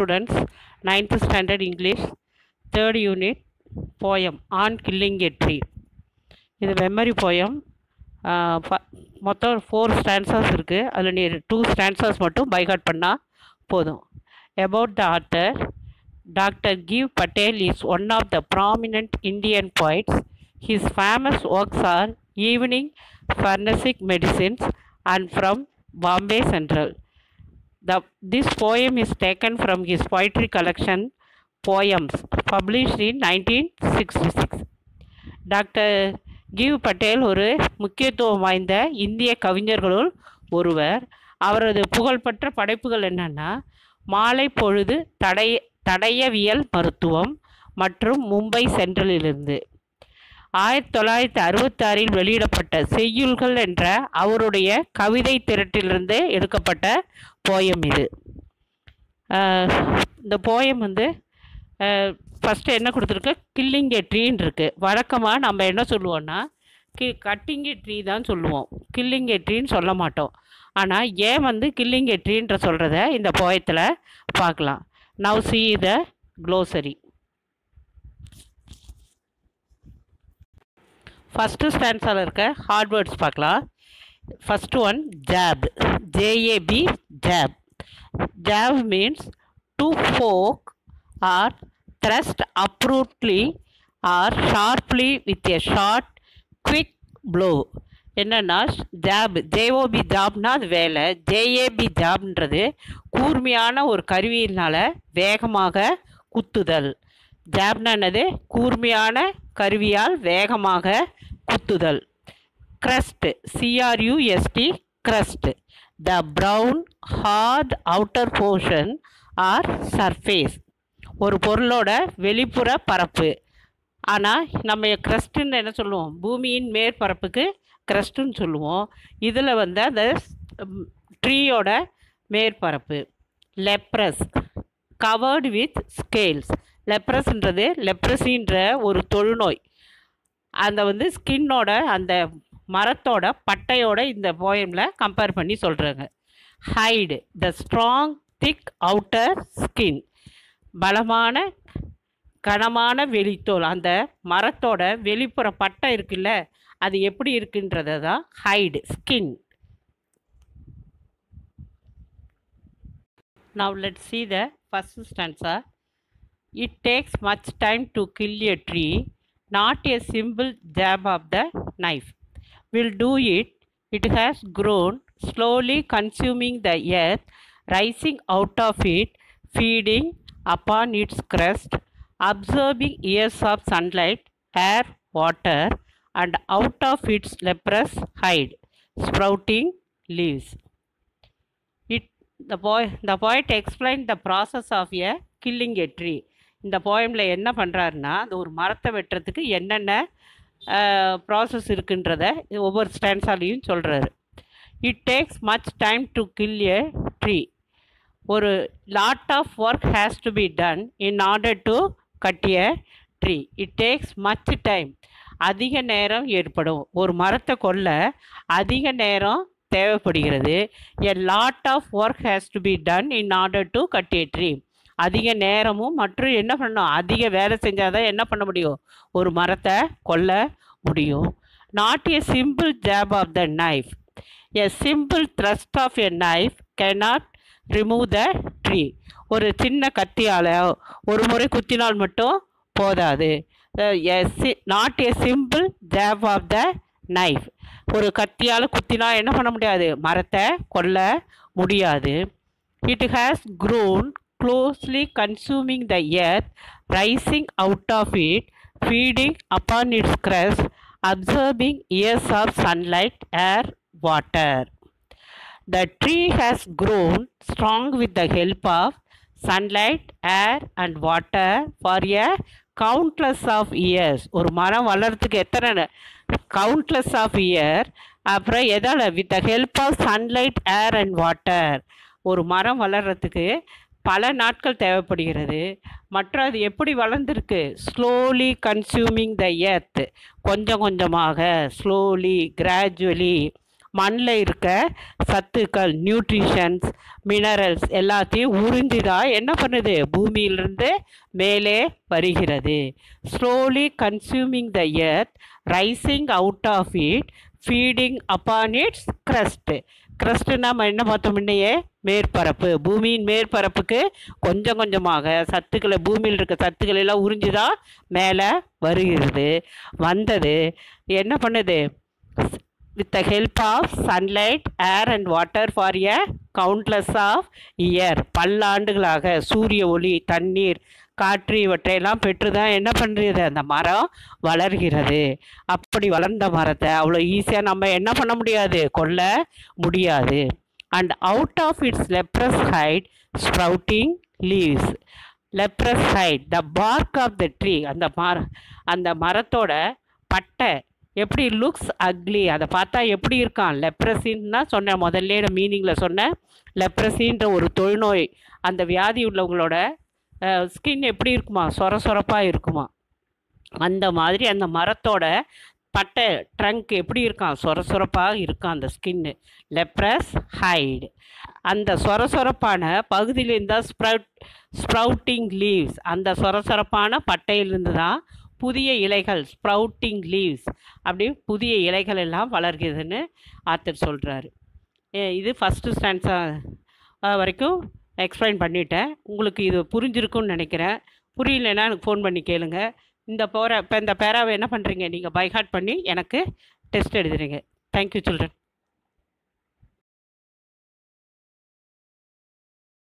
students, 9th standard English, third unit, poem on killing a tree. இது memory poem மொத்தம் four stanzas இருக்குது அதில் நீ டூ ஸ்டான்சர்ஸ் மட்டும் பைகாட் பண்ணால் போதும் about the author doctor Gieve Patel is one of the prominent Indian poets his famous works are evening pharmacic medicines and from bombay central the this poem is taken from his poetry collection poems published in 1966 doctor Gieve Patel ஒரு முக்கியத்துவம் வாய்ந்த இந்திய கவிஞர்களுள் ஒருவர் அவரது புகழ்பெற்ற படைப்புகள் என்னன்னா மாலை பொழுது தடைய தடயவியல் மருத்துவம் மற்றும் மும்பை சென்ட்ரலிலிருந்து ஆயிரத்தி தொள்ளாயிரத்தி அறுபத்தாறில் வெளியிடப்பட்ட செய்யுள்கள் என்ற அவருடைய கவிதை திரட்டிலிருந்து எடுக்கப்பட்ட போயம் இது ஆஹ் இந்த போயம் வந்து ஃபஸ்ட்டு என்ன கொடுத்துருக்கு கில்லிங் எ ட்ரீன்னு இருக்குது வழக்கமாக நம்ம என்ன சொல்லுவோன்னா கி கட்டிங் எ ட்ரீ தான் சொல்லுவோம் கில்லிங் எ ட்ரீன்னு சொல்ல மாட்டோம் ஆனால் ஏன் வந்து கில்லிங் எ ட்ரீன்ற சொல்கிறத இந்த போயத்தில் பார்க்கலாம் now see the glossary first ஸ்டான்ஸால் இருக்க ஹார்ட் வேர்ட்ஸ் பார்க்கலாம் first one jab J A B jab jab means to poke or thrust abruptly or sharply with a short quick blow என்னென்னா ஜாப் ஜேஓபி ஜாப்னா அது வேலை ஜேஏபி ஜாப்ன்றது கூர்மையான ஒரு கருவியினால் வேகமாக குத்துதல் ஜாப்னா என்னது கூர்மையான கருவியால் வேகமாக குத்துதல் crust C R U S T crust the brown hard outer portion or surface ஒரு பொருளோட வெளிப்புற பரப்பு ஆனால் நம்ம க்ரஸ்ட்டுன்னு என்ன சொல்லுவோம் பூமியின் மேற்பரப்புக்கு க்ரஸ்ட்டுன்னு சொல்லுவோம் இதில் வந்து அந்த ட்ரீயோட மேற்பரப்பு லெப்ரஸ் கவர்டு வித் ஸ்கேல்ஸ் லெப்ரஸ்ன்றது லெப்ரஸின்ற ஒரு தொழுநோய் அந்த வந்து ஸ்கின்னோட அந்த மரத்தோட பட்டையோட இந்த போயமில் கம்பேர் பண்ணி சொல்கிறாங்க hide the strong thick outer skin பலமான கனமான வெளித்தோல் அந்த மரத்தோட வெளிப்புற பட்டை இருக்குல்ல அது எப்படி இருக்குன்றத தான் hide skin now let see the first stanza it takes much time to kill a tree not a simple jab of the knife will do it it has grown slowly consuming the earth rising out of it feeding upon its crust absorbing years of sunlight air water and out of its leprous hide sprouting leaves it the boy the poet explained the process of a killing a tree இந்த போயமில் என்ன பண்ணுறாருன்னா அந்த ஒரு மரத்தை வெட்டுறதுக்கு என்னென்ன process இருக்குன்றத ஒவ்வொரு ஸ்டான்ஸாலையும் சொல்கிறாரு it takes much time to kill a tree ஒரு lot of work has to be done in order to cut a tree it takes much time அதிக நேரம் ஏற்படும் ஒரு மரத்தை கொல்ல அதிக நேரம் தேவைப்படுகிறது a lot of work has to be done in order to cut a tree அதிக நேரமும் மற்றும் என்ன பண்ணணும் அதிக வேலை செஞ்சால் தான் என்ன பண்ண முடியும் ஒரு மரத்தை கொல்ல முடியும் not a simple jab of the knife a simple thrust of a knife cannot remove the tree ஒரு சின்ன கத்தியால் ஒரு முறை குத்தினால் மட்டும் போதாது not a simple jab of the knife ஒரு கத்தியால் குத்தினா என்ன பண்ண முடியாது மரத்தை கொல்ல முடியாது it has grown closely consuming the earth, rising out of it, feeding upon its crust, absorbing years of sunlight, air, water. The tree has grown strong with the help of sunlight, air, and water for a countless of years. ஒரு மரம் வளர்றதுக்கு எத்தனை countless of year அப்புறம் எதால் with the help of sunlight air and water ஒரு மரம் வளர்கிறதுக்கு பல நாட்கள் தேவைப்படுகிறது மற்றும் அது எப்படி வளர்ந்துருக்கு ஸ்லோலி கன்சியூமிங் த எர்த் கொஞ்சம் கொஞ்சமாக ஸ்லோலி கிராஜுவலி மண்ணில் இருக்க சத்துக்கள் நியூட்ரிஷன்ஸ் மினரல்ஸ் எல்லாத்தையும் உறிஞ்சி தான் என்ன பண்ணுது பூமியிலிருந்து மேலே வருகிறது slowly consuming the earth rising out of it feeding upon its crust crustனா நம்ம என்ன பார்த்தோம் முன்னையே மேற்பரப்பு பூமியின் மேற்பரப்புக்கு கொஞ்சம் கொஞ்சமாக சத்துக்களை பூமியில் இருக்க சத்துக்களை எல்லாம் உறிஞ்சி தான் மேலே வருகிறது வந்தது என்ன பண்ணுது with the help of sunlight air and water for a countless of year பல்லாண்டுகளாக சூரிய ஒளி தண்ணீர் காற்று இவற்றையெல்லாம் பெற்று தான் என்ன பண்ணுறது அந்த மரம் வளர்கிறது அப்படி வளர்ந்த மரத்தை அவ்வளோ ஈஸியாக நம்ம என்ன பண்ண முடியாது கொல்ல முடியாது and out of its leprous hide sprouting leaves leprous hide the bark of the tree அந்த மர அந்த மரத்தோட பட்டை எப்படி லுக்ஸ் அக்லி அதை பார்த்தா எப்படி இருக்கான் லெப்ரஸின்னு தான் சொன்னேன் முதல்ல மீனிங்கில் சொன்னேன் லெப்ரஸின்ற ஒரு தொழுநோய் அந்த வியாதி உள்ளவங்களோட ஸ்கின் எப்படி இருக்குமா சொர சொரப்பாக இருக்குமா அந்த மாதிரி அந்த மரத்தோட பட்டை ட்ரங்க் எப்படி இருக்கான் சொர சொரப்பாக இருக்கான் அந்த ஸ்கின்னு லெப்ரஸ் ஹைடு அந்த சொர சொரப்பான பகுதியிலேருந்து தான் ஸ்ப்ரவுட் ஸ்ப்ரவுட்டிங் லீவ்ஸ் அந்த சொர சொரப்பான பட்டையிலிருந்து தான் புதிய இலைகள் ஸ்ப்ரவுட்டிங் லீவ்ஸ் அப்படி புதிய இலைகள் எல்லாம் வளர்கிறதுன்னு ஆத்தர் சொல்கிறாரு இது ஃபஸ்ட்டு ஸ்டான்ஸா வரைக்கும் எக்ஸ்பிளைன் பண்ணிட்டேன் உங்களுக்கு இது புரிஞ்சிருக்கும்னு நினைக்கிறேன் புரியலன்னா எனக்கு ஃபோன் பண்ணி கேளுங்க இந்த போகிற இப்போ இந்த பேராவை என்ன பண்ணுறீங்க நீங்கள் பைஹார்ட் பண்ணி எனக்கு டெஸ்ட் எழுதுறீங்க தேங்க்யூ சில்ட்ரன்